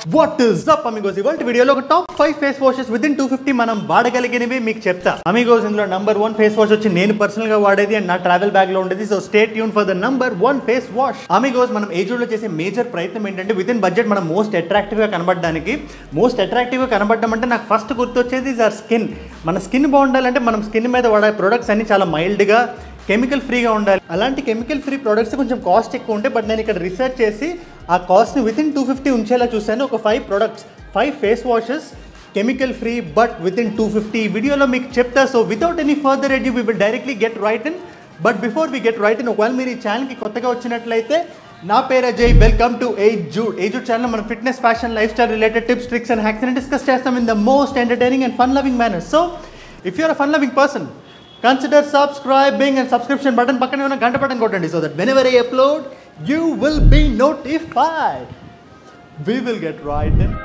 what is up Amigos ఇవాళ వీడియోలో ఒక top five face washes within two fifty మనం వాడగలిగినవి మీకు చెప్తా అమిగోస్ ఇందులో నంబర్ వన్ ఫేస్ వాష్ వచ్చి నేను పర్సనల్ గా వాడేది అండ్ నా ట్రావెల్ బ్యాగ్ లో ఉండేది so stay tune for the number one face wash amigos మనం ఏజుడ్ లో చేసే మేజర్ ప్రయత్నం ఏంటంటే విత్ ఇన్ బడ్జెట్ మనం మోస్ట్ అట్రాక్టివ్ గా కనబడడానికి మోస్ట్ అట్రాక్టివ్ గా కనబడడం అంటే నాకు ఫస్ట్ గుర్తొచ్చేది ఇస్ ఆర్ స్కిన్ మన స్కిన్ బాగుండాలంటే మనం స్కిన్ మీద వాడే ప్రొడక్ట్స్ అన్ని చాలా మైల్డ్ గా కెమికల్ ఫ్రీగా ఉండాలి అలాంటి కెమికల్ ఫ్రీ ప్రొడక్ట్స్ కొంచెం కాస్ట్ ఎక్కువ ఉంటాయి బట్ నేను ఇక్కడ రీసెర్చ్ చేసి ఆ కాస్ట్ని విత్ ఇన్ టూ ఫిఫ్టీ ఉంచేలా చూశాను ఒక five products five face washes chemical free but within two fifty వీడియోలో మీకు చెప్తా so without any further adieu we will directly get right in but before we get right in ఒకవేళ మీరు ఈ ఛానల్కి కొత్తగా వచ్చినట్లయితే నా పేరు Ajay welcome to age Jude age Jude channel మనం fitness fashion lifestyle related tips tricks and hacks discuss చేస్తాం in the most entertaining and fun loving manner so if you're a fun loving person consider subscribing and subscription button పక్కనే ఉన్న గంట button కొట్టండి so that whenever I upload you will be notified we will get right in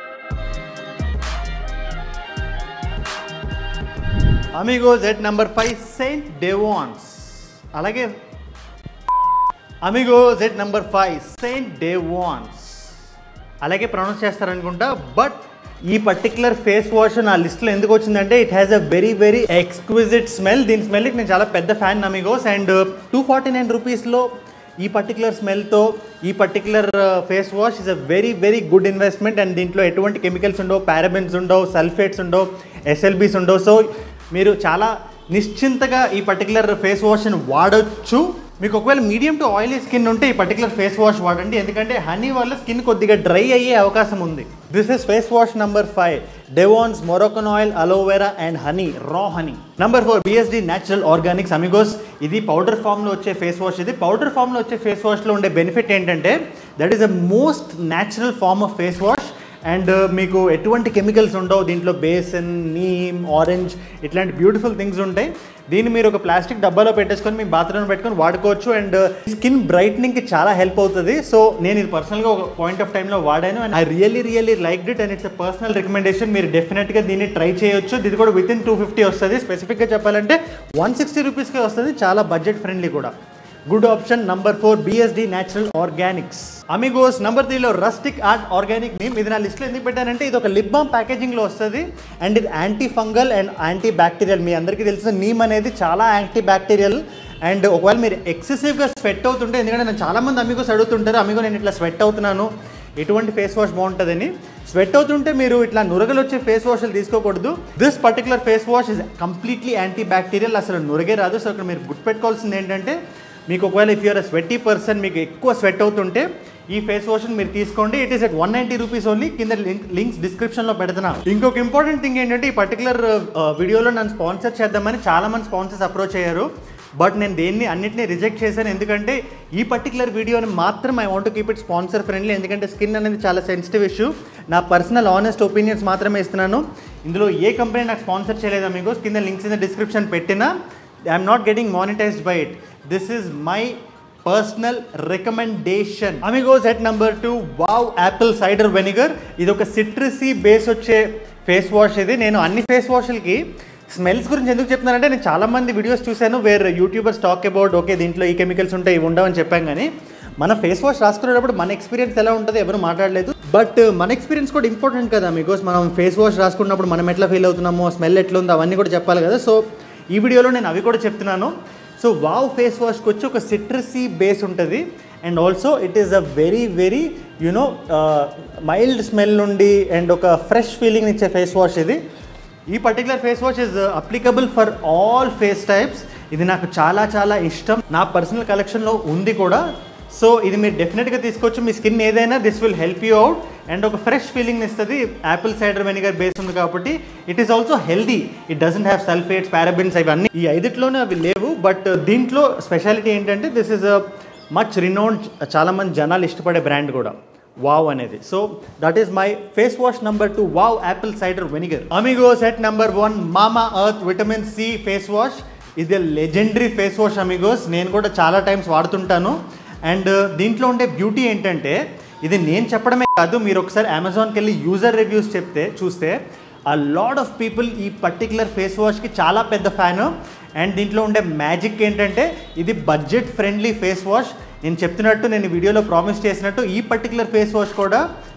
amigos at number five saint D'vans అలాగే amigos at number five saint D'vans అలాగే pronounce చేస్తారనుకుంటా but ఈ particular face wash నా లిస్ట్లో ఎందుకు వచ్చిందంటే it has a very very exquisite smell దీని స్మెల్కి నేను చాలా పెద్ద fan amigos and two forty nine రూపీస్లో ఈ పర్టికులర్ స్మెల్తో ఈ particular face wash is a very very good investment and దీంట్లో ఎటువంటి కెమికల్స్ ఉండవు పారాబెన్స్ ఉండవు సల్ఫేట్స్ ఉండవు ఎస్ఎల్బీస్ ఉండవు సో మీరు చాలా నిశ్చింతగా ఈ పర్టికులర్ ఫేస్ వాష్ని వాడొచ్చు మీకు ఒకవేళ మీడియం టు ఆయిలీ స్కిన్ ఉంటే ఈ పర్టికులర్ ఫేస్ వాష్ వాడండి ఎందుకంటే హనీ వల్ల స్కిన్ కొద్దిగా డ్రై అయ్యే అవకాశం ఉంది this is face wash number five D'vans Moroccan oil aloe vera and honey raw honey number four BSD natural organics amigos ఇది పౌడర్ ఫామ్లో వచ్చే ఫేస్ వాష్ ఇది పౌడర్ ఫామ్లో వచ్చే ఫేస్ వాష్లో ఉండే బెనిఫిట్ ఏంటంటే that is a most natural form of face wash and మీకు ఎటువంటి కెమికల్స్ ఉండవు దీంట్లో బేసన్ నీమ్ ఆరెంజ్ ఇట్లాంటి బ్యూటిఫుల్ థింగ్స్ ఉంటాయి దీన్ని మీరు ఒక ప్లాస్టిక్ డబ్బాలో పెట్టేసుకొని మీ బాత్రూమ్ పెట్టుకొని వాడుకోవచ్చు అండ్ స్కిన్ బ్రైట్నింగ్కి చాలా హెల్ప్ అవుతుంది సో నేను ఇది పర్సనల్గా ఒక పాయింట్ ఆఫ్ టైంలో వాడాను and I really really like it and it's a personal recommendation మీరు డెఫినెట్గా దీన్ని ట్రై చేయొచ్చు ఇది కూడా విత్ ఇన్ టూ ఫిఫ్టీ వస్తుంది స్పెసిఫిక్గా చెప్పాలంటే వన్ సిక్స్టీ రూపీస్కి వస్తుంది చాలా బడ్జెట్ ఫ్రెండ్లీ కూడా good option number four BSD natural organics amigos number త్రీలో రస్టిక్ ఆర్ట్ ఆర్గానిక్ నేమ్ ఇది నా లిస్ట్లో ఎందుకు పెట్టానంటే ఇది ఒక లిప్ బామ్ ప్యాకేజింగ్లో వస్తుంది అండ్ ఇది anti fungal and anti bacterial మీ అందరికీ తెలిసిన నీమ్ అనేది చాలా యాంటీ బ్యాక్టీరియల్ అండ్ ఒకవేళ మీరు ఎక్సెసివ్గా స్వెట్ అవుతుంటే ఎందుకంటే నేను చాలామంది అమిగోస్ అడుగుతుంటారు అమిగో నేను ఇట్లా స్వెట్ అవుతున్నాను ఎటువంటి ఫేస్ వాష్ బాగుంటుందని స్వెట్ అవుతుంటే మీరు ఇట్లా నురగలు వచ్చే ఫేస్ వాష్లు తీసుకోకూడదు this particular face wash is completely anti bacterial అసలు నురగే రాదు సో ఇక్కడ మీరు గుర్తుపెట్టుకోవాల్సింది ఏంటంటే మీకు ఒకవేళ ఇఫ్ యూఆర్ స్వెట్టీ పర్సన్ మీకు ఎక్కువ స్వెట్ అవుతుంటే ఈ ఫేస్ వాష్ని మీరు తీసుకోండి it is at one ninety rupees only కింద లింక్ లింక్స్ డిస్క్రిప్షన్లో పెడుతున్నా ఇంకొక ఇంపార్టెంట్ థింగ్ ఏంటంటే ఈ పర్టికులర్ వీడియోలో నన్ను స్పాన్సర్ చేద్దామని చాలా మంది స్పాన్సర్స్ అప్రోచ్ అయ్యారు బట్ నేను దేన్ని అన్నిటినీ రిజెక్ట్ చేశాను ఎందుకంటే ఈ పర్టికులర్ వీడియోని మాత్రం I want keep it sponsor friendly ఎందుకంటే స్కిన్ అనేది చాలా సెన్సిటివ్ ఇష్యూ నా పర్సనల్ ఆనెస్ట్ ఒపీనియన్స్ మాత్రమే ఇస్తున్నాను ఇందులో ఏ కంపెనీ నాకు స్పాన్సర్ చేయలేదా మీకు కింద లింక్స్ ఇన్ డిస్క్రిప్షన్ పెట్టినా I'm not getting monetized by it this is my personal recommendation amigos at number two Wow apple cider vinegar ఇది ఒక సిట్రసీ బేస్ వచ్చే ఫేస్ వాష్ ఇది నేను అన్ని ఫేస్ వాష్లకి స్మెల్స్ గురించి ఎందుకు చెప్తున్నానంటే నేను చాలా మంది వీడియోస్ చూశాను వేరే యూట్యూబర్స్ టాక్ అబౌట్ ఓకే దీంట్లో ఈ కెమికల్స్ ఉంటాయి ఇవి ఉండవని చెప్పాం కానీ మన ఫేస్ వాష్ రాసుకునేటప్పుడు మన ఎక్స్పీరియన్స్ ఎలా ఉంటుందో ఎవరు మాట్లాడలేదు బట్ మన ఎక్స్పీరియన్స్ కూడా ఇంపార్టెంట్ కదా బికాస్ మనం ఫేస్ వాష్ రాసుకున్నప్పుడు మనం ఎట్లా ఫీల్ అవుతున్నామో స్మెల్ ఎట్లా ఉందో అవన్నీ కూడా చెప్పాలి కదా సో ఈ వీడియోలో నేను అవి కూడా చెప్తున్నాను సో వావ్ ఫేస్ వాష్కి వచ్చి ఒక సిట్రసీ బేస్ ఉంటుంది and also it is a very very you know mild smell నుండి అండ్ ఒక ఫ్రెష్ ఫీలింగ్ ఇచ్చే ఫేస్ వాష్ ఇది ఈ particular face wash is applicable for all face types ఇది నాకు చాలా చాలా ఇష్టం నా పర్సనల్ కలెక్షన్లో ఉంది కూడా సో ఇది మీరు డెఫినెట్గా తీసుకోవచ్చు మీ స్కిన్ ఏదైనా this will help you out and ఒక ఫ్రెష్ ఫీలింగ్ ఇస్తుంది యాపిల్ సైడర్ వెనిగర్ బేస్ ఉంది కాబట్టి it is also healthy it doesn't have sulphates parabens అవన్నీ ఈ ఐదిట్లోనే అవి లేవు బట్ దీంట్లో స్పెషాలిటీ ఏంటంటే this is a much renowned చాలామంది జనాలు ఇష్టపడే బ్రాండ్ కూడా వావ్ అనేది so that is my face wash number two Wow apple cider vinegar amigos at number one మామా earth vitamin C face wash ఇది లెజెండరీ ఫేస్ వాష్ అమిగోస్ నేను కూడా చాలా టైమ్స్ వాడుతుంటాను అండ్ దీంట్లో ఉండే బ్యూటీ ఏంటంటే ఇది నేను చెప్పడమే కాదు మీరు ఒకసారి అమెజాన్కి వెళ్ళి యూజర్ రివ్యూస్ చెప్తే చూస్తే ఆ లాడ్ ఆఫ్ పీపుల్ ఈ పర్టికులర్ ఫేస్ వాష్కి చాలా పెద్ద ఫ్యాన్ అండ్ దీంట్లో ఉండే మ్యాజిక్ ఏంటంటే ఇది బడ్జెట్ ఫ్రెండ్లీ ఫేస్ వాష్ నేను చెప్తున్నట్టు నేను ఈ వీడియోలో ప్రామిస్ చేసినట్టు ఈ పర్టికులర్ ఫేస్ వాష్ కూడా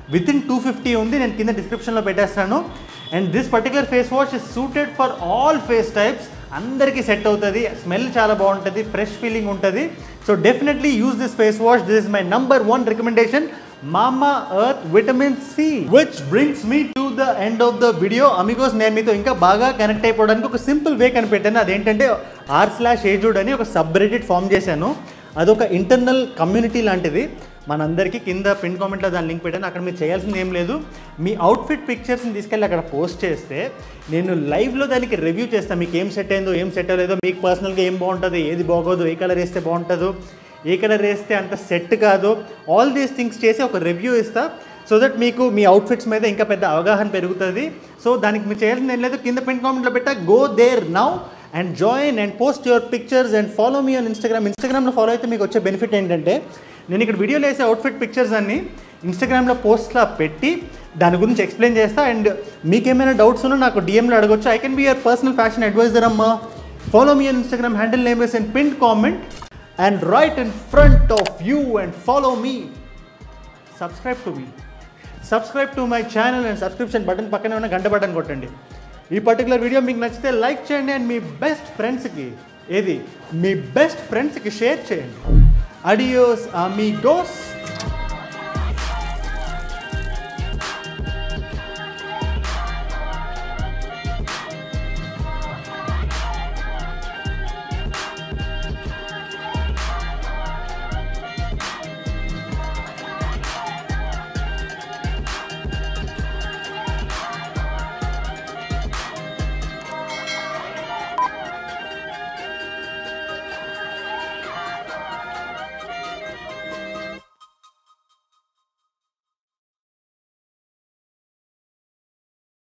విత్ ఇన్ టూ ఫిఫ్టీ ఉంది నేను కింద డిస్క్రిప్షన్లో పెట్టేస్తాను and this particular face wash is suited for all face types అందరికీ సెట్ అవుతుంది స్మెల్ చాలా బాగుంటుంది ఫ్రెష్ ఫీలింగ్ ఉంటుంది so definitely use this face wash this is my number one recommendation Mamaearth vitamin C which brings me to the end of the video amigos నేను మీతో ఇంకా బాగా connect అయిపోవడానికి ఒక సింపుల్ వే కనిపెట్టాను అదేంటంటే are slash ఏజుడ్ అని ఒక సబ్రెడిట్ form చేశాను అదొక ఇంటర్నల్ కమ్యూనిటీ లాంటిది మనందరికీ కింద పిన్ కామెంట్లో దాని లింక్ పెట్టాను అక్కడ మీరు చేయాల్సింది ఏం లేదు మీ అవుట్ఫిట్ పిక్చర్స్ని తీసుకెళ్ళి అక్కడ పోస్ట్ చేస్తే నేను లైవ్లో దానికి రివ్యూ చేస్తాను మీకు ఏం సెట్ అయిందో ఏం సెట్ అవ్వలేదో మీకు పర్సనల్గా ఏం బాగుంటుంది ఏది బాగోదు ఏ కలర్ వేస్తే బాగుంటుందో ఏ కలర్ వేస్తే అంత సెట్ కాదు ఆల్ దీస్ థింగ్స్ చేసి ఒక రివ్యూ ఇస్తా సో దట్ మీకు మీ అవుట్ఫిట్స్ మీద ఇంకా పెద్ద అవగాహన పెరుగుతుంది సో దానికి మీరు చేయాల్సింది ఏం లేదు కింద పిన్ కామెంట్లో పెట్టా go there now and join and post your pictures and follow me on Instagram ఇన్స్టాగ్రామ్లో ఫాలో అయితే మీకు వచ్చే బెనిఫిట్ ఏంటంటే నేను ఇక్కడ వీడియోలో వేసే అవుట్ఫిట్ పిక్చర్స్ అన్ని ఇన్స్టాగ్రామ్లో పోస్ట్లా పెట్టి దాని గురించి ఎక్స్ప్లెయిన్ చేస్తా అండ్ మీకేమైనా డౌట్స్ ఉన్నా నాకు డిఎంలో అడగొచ్చు I can be your personal fashion adviser అమ్మా follow me on Instagram handle name is and pin comment and right in front of you and follow me subscribe to me subscribe to my channel and subscription button పక్కనే ఉన్న గంట button కొట్టండి ఈ particular video మీకు నచ్చితే like చేయండి and me best ఫ్రెండ్స్కి ఏది మీ బెస్ట్ ఫ్రెండ్స్కి షేర్ చేయండి అడియోస్ అమీగోస్